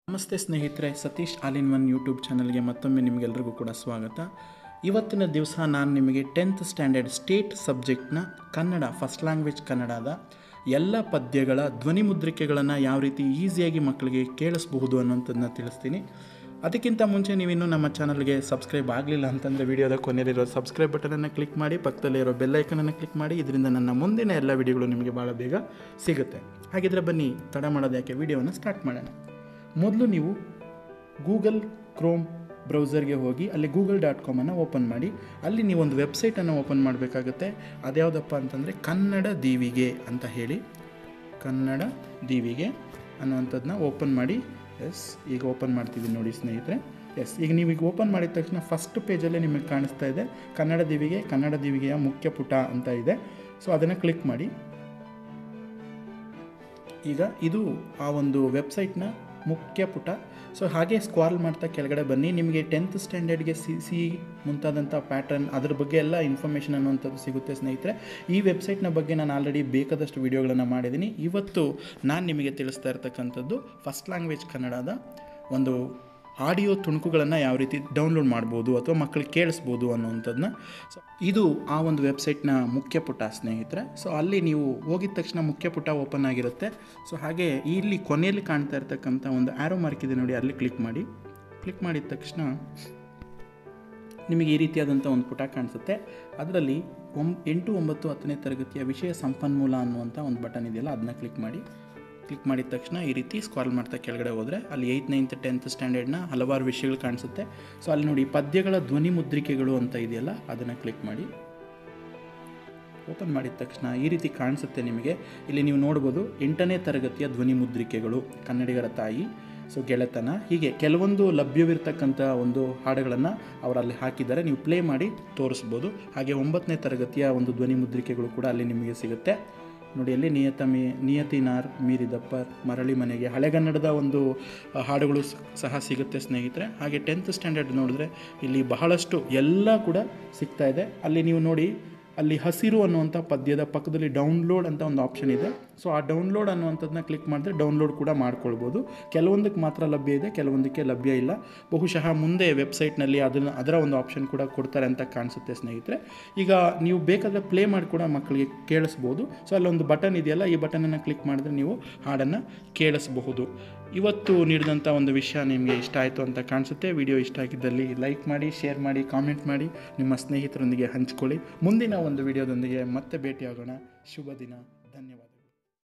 ನಮಸ್ತೆ ಸ್ನೇಹಿತರೆ Satish all in one YouTube ಚಾನಲ್ಗೆ ಮತ್ತೊಮ್ಮೆ ನಿಮಗೆಲ್ಲರಿಗೂ ಕೂಡ ಸ್ವಾಗತ ಇವತ್ತಿನ ದಿವಸ ನಾನು ನಿಮಗೆ ಟೆಂತ್ ಸ್ಟ್ಯಾಂಡರ್ಡ್ ಸ್ಟೇಟ್ ಸಬ್ಜೆಕ್ಟ್ನ ಕನ್ನಡ ಫಸ್ಟ್ ಲ್ಯಾಂಗ್ವೇಜ್ ಕನ್ನಡದ ಎಲ್ಲ ಪದ್ಯಗಳ ಧ್ವನಿ ಮುದ್ರಿಕೆಗಳನ್ನು ಯಾವ ರೀತಿ ಈಸಿಯಾಗಿ ಮಕ್ಕಳಿಗೆ ಕೇಳಿಸಬಹುದು ಅನ್ನೋಂಥದ್ದನ್ನ ತಿಳಿಸ್ತೀನಿ ಅದಕ್ಕಿಂತ ಮುಂಚೆ ನೀವಿನ್ನೂ ನಮ್ಮ ಚಾನಲ್ಗೆ ಸಬ್ಸ್ಕ್ರೈಬ್ ಆಗಲಿಲ್ಲ ಅಂತಂದರೆ ವಿಡಿಯೋದ ಕೊನೆಯಲ್ಲಿರೋ ಸಬ್ಸ್ಕ್ರೈಬ್ ಬಟನನ್ನು ಕ್ಲಿಕ್ ಮಾಡಿ ಪಕ್ಕದಲ್ಲೇ ಇರೋ ಬೆಲ್ಲೈಕನನ್ನು ಕ್ಲಿಕ್ ಮಾಡಿ ಇದರಿಂದ ನನ್ನ ಮುಂದಿನ ಎಲ್ಲ ವಿಡಿಯೋಗಳು ನಿಮಗೆ ಭಾಳ ಬೇಗ ಸಿಗುತ್ತೆ ಹಾಗಿದ್ರೆ ಬನ್ನಿ ತಡ ಮಾಡೋದು ಯಾಕೆ ವಿಡಿಯೋವನ್ನು ಸ್ಟಾರ್ಟ್ ಮಾಡೋಣ ಮೊದಲು ನೀವು ಗೂಗಲ್ ಕ್ರೋಮ್ ಬ್ರೌಸರ್ಗೆ ಹೋಗಿ ಅಲ್ಲಿ ಗೂಗಲ್ ಡಾಟ್ ಕಾಮನ್ನು ಓಪನ್ ಮಾಡಿ ಅಲ್ಲಿ ನೀವು ಒಂದು ವೆಬ್ಸೈಟನ್ನು ಓಪನ್ ಮಾಡಬೇಕಾಗುತ್ತೆ ಅದ್ಯಾವುದಪ್ಪ ಅಂತಂದರೆ ಕನ್ನಡ ದೀವಿಗೆ ಅಂತ ಹೇಳಿ ಕನ್ನಡ ದೀವಿಗೆ ಅನ್ನುವಂಥದ್ದನ್ನ ಓಪನ್ ಮಾಡಿ ಎಸ್ ಈಗ ಓಪನ್ ಮಾಡ್ತಿದ್ದೀನಿ ನೋಡಿ ಸ್ನೇಹಿತರೆ ಎಸ್ ಈಗ ನೀವು ಈಗ ಓಪನ್ ಮಾಡಿದ ತಕ್ಷಣ ಫಸ್ಟ್ ಪೇಜಲ್ಲೇ ನಿಮಗೆ ಕಾಣಿಸ್ತಾ ಇದೆ ಕನ್ನಡ ದೀವಿಗೆ ಕನ್ನಡ ದೀವಿಗೆಯ ಮುಖ್ಯ ಪುಟ ಅಂತ ಇದೆ ಸೊ ಅದನ್ನು ಕ್ಲಿಕ್ ಮಾಡಿ ಈಗ ಇದು ಆ ಒಂದು ವೆಬ್ಸೈಟ್ನ ಮುಖ್ಯ ಪುಟ ಸೊ ಹಾಗೆ ಸ್ಕ್ವಾಲ್ ಮಾಡ್ತಾ ಕೆಳಗಡೆ ಬನ್ನಿ ನಿಮಗೆ ಟೆಂತ್ ಸ್ಟ್ಯಾಂಡರ್ಡ್ಗೆ ಸಿ ಸಿ ಮುಂತಾದಂಥ ಪ್ಯಾಟರ್ನ್ ಅದ್ರ ಬಗ್ಗೆ ಎಲ್ಲ ಇನ್ಫಾರ್ಮೇಷನ್ ಅನ್ನುವಂಥದ್ದು ಸಿಗುತ್ತೆ ಸ್ನೇಹಿತರೆ ಈ ವೆಬ್ಸೈಟ್ನ ಬಗ್ಗೆ ನಾನು ಆಲ್ರೆಡಿ ಬೇಕಾದಷ್ಟು ವೀಡಿಯೋಗಳನ್ನು ಮಾಡಿದ್ದೀನಿ ಇವತ್ತು ನಾನು ನಿಮಗೆ ತಿಳಿಸ್ತಾ ಇರ್ತಕ್ಕಂಥದ್ದು ಫಸ್ಟ್ ಲ್ಯಾಂಗ್ವೇಜ್ ಕನ್ನಡದ ಒಂದು ಆಡಿಯೋ ತುಣುಕುಗಳನ್ನು ಯಾವ ರೀತಿ ಡೌನ್ಲೋಡ್ ಮಾಡ್ಬೋದು ಅಥವಾ ಮಕ್ಕಳಿಗೆ ಕೇಳಿಸ್ಬೋದು ಅನ್ನುವಂಥದ್ದನ್ನ ಸೊ ಇದು ಆ ಒಂದು ವೆಬ್ಸೈಟ್ನ ಮುಖ್ಯ ಪುಟ ಸ್ನೇಹಿತರೆ ಸೊ ಅಲ್ಲಿ ನೀವು ಹೋಗಿದ ತಕ್ಷಣ ಮುಖ್ಯ ಪುಟ ಓಪನ್ ಆಗಿರುತ್ತೆ ಸೊ ಹಾಗೆ ಇಲ್ಲಿ ಕೊನೆಯಲ್ಲಿ ಕಾಣ್ತಾ ಇರ್ತಕ್ಕಂಥ ಒಂದು ಆ್ಯರೋ ಮಾರ್ಕ್ ಇದೆ ನೋಡಿ ಅಲ್ಲಿ ಕ್ಲಿಕ್ ಮಾಡಿ ಕ್ಲಿಕ್ ಮಾಡಿದ ತಕ್ಷಣ ನಿಮಗೆ ಈ ರೀತಿಯಾದಂಥ ಒಂದು ಪುಟ ಕಾಣಿಸುತ್ತೆ ಅದರಲ್ಲಿ ಒಂ ಎಂಟು ಒಂಬತ್ತು ಹತ್ತನೇ ತರಗತಿಯ ವಿಷಯ ಸಂಪನ್ಮೂಲ ಅನ್ನುವಂಥ ಒಂದು ಬಟನ್ ಇದೆಯಲ್ಲ ಅದನ್ನ ಕ್ಲಿಕ್ ಮಾಡಿ ಕ್ಲಿಕ್ ಮಾಡಿದ ತಕ್ಷಣ ಈ ರೀತಿ ಸ್ಕ್ರಾಲ್ ಮಾಡ್ತಾ ಕೆಳಗಡೆ ಹೋದರೆ ಅಲ್ಲಿ ಏಯ್ತ್ ನೈನ್ತ್ ಟೆಂತ್ ಸ್ಟ್ಯಾಂಡರ್ಡ್ನ ಹಲವಾರು ವಿಷಯಗಳು ಕಾಣಿಸುತ್ತೆ ಸೊ ಅಲ್ಲಿ ನೋಡಿ ಪದ್ಯಗಳ ಧ್ವನಿ ಮುದ್ರಿಕೆಗಳು ಅಂತ ಇದೆಯಲ್ಲ ಅದನ್ನು ಕ್ಲಿಕ್ ಮಾಡಿ ಓಪನ್ ಮಾಡಿದ ತಕ್ಷಣ ಈ ರೀತಿ ಕಾಣಿಸುತ್ತೆ ನಿಮಗೆ ಇಲ್ಲಿ ನೀವು ನೋಡ್ಬೋದು ಎಂಟನೇ ತರಗತಿಯ ಧ್ವನಿ ಮುದ್ರಿಕೆಗಳು ಕನ್ನಡಿಗರ ತಾಯಿ ಸೊ ಗೆಳೆತನ ಹೀಗೆ ಕೆಲವೊಂದು ಲಭ್ಯವಿರ್ತಕ್ಕಂಥ ಒಂದು ಹಾಡುಗಳನ್ನು ಅವರಲ್ಲಿ ಹಾಕಿದ್ದಾರೆ ನೀವು ಪ್ಲೇ ಮಾಡಿ ತೋರಿಸ್ಬೋದು ಹಾಗೆ ಒಂಬತ್ತನೇ ತರಗತಿಯ ಒಂದು ಧ್ವನಿ ಮುದ್ರಿಕೆಗಳು ಕೂಡ ಅಲ್ಲಿ ನಿಮಗೆ ಸಿಗುತ್ತೆ ನೋಡಿ ಅಲ್ಲಿ ನಿಯತ ಮೀ ನಿಯತಿ ನಾರ್ ಮೀರಿದಪ್ಪರ್ ಮರಳಿ ಮನೆಗೆ ಹಳೆಗನ್ನಡದ ಒಂದು ಹಾಡುಗಳು ಸಹ ಸಿಗುತ್ತೆ ಸ್ನೇಹಿತರೆ ಹಾಗೆ ಟೆಂತ್ ಸ್ಟ್ಯಾಂಡರ್ಡ್ ನೋಡಿದ್ರೆ ಇಲ್ಲಿ ಬಹಳಷ್ಟು ಎಲ್ಲ ಕೂಡ ಸಿಗ್ತಾ ಇದೆ ಅಲ್ಲಿ ನೀವು ನೋಡಿ ಅಲ್ಲಿ ಹಸಿರು ಅನ್ನುವಂಥ ಪದ್ಯದ ಪಕ್ಕದಲ್ಲಿ ಡೌನ್ಲೋಡ್ ಅಂತ ಒಂದು ಆಪ್ಷನ್ ಇದೆ ಸೊ ಆ ಡೌನ್ಲೋಡ್ ಅನ್ನುವಂಥದ್ದನ್ನ ಕ್ಲಿಕ್ ಮಾಡಿದ್ರೆ ಡೌನ್ಲೋಡ್ ಕೂಡ ಮಾಡ್ಕೊಳ್ಬೋದು ಕೆಲವೊಂದಕ್ಕೆ ಮಾತ್ರ ಲಭ್ಯ ಇದೆ ಕೆಲವೊಂದಕ್ಕೆ ಲಭ್ಯ ಇಲ್ಲ ಬಹುಶಃ ಮುಂದೆ ವೆಬ್ಸೈಟ್ನಲ್ಲಿ ಅದನ್ನು ಅದರ ಒಂದು ಆಪ್ಷನ್ ಕೂಡ ಕೊಡ್ತಾರೆ ಅಂತ ಕಾಣಿಸುತ್ತೆ ಸ್ನೇಹಿತರೆ ಈಗ ನೀವು ಬೇಕಾದರೆ ಪ್ಲೇ ಮಾಡಿ ಕೂಡ ಮಕ್ಕಳಿಗೆ ಕೇಳಿಸ್ಬೋದು ಸೊ ಅಲ್ಲೊಂದು ಬಟನ್ ಇದೆಯಲ್ಲ ಈ ಬಟನನ್ನು ಕ್ಲಿಕ್ ಮಾಡಿದ್ರೆ ನೀವು ಹಾಡನ್ನು ಕೇಳಿಸಬಹುದು ಇವತ್ತು ನೀಡಿದಂಥ ಒಂದು ವಿಷಯ ನಿಮಗೆ ಇಷ್ಟ ಆಯಿತು ಅಂತ ಕಾಣಿಸುತ್ತೆ ವಿಡಿಯೋ ಇಷ್ಟ ಆಗಿದ್ದಲ್ಲಿ ಲೈಕ್ ಮಾಡಿ ಶೇರ್ ಮಾಡಿ ಕಾಮೆಂಟ್ ಮಾಡಿ ನಿಮ್ಮ ಸ್ನೇಹಿತರೊಂದಿಗೆ ಹಂಚ್ಕೊಳ್ಳಿ ಮುಂದಿನ ಒಂದು ವಿಡಿಯೋದೊಂದಿಗೆ ಮತ್ತೆ ಭೇಟಿಯಾಗೋಣ ಶುಭ ದಿನ ಧನ್ಯವಾದ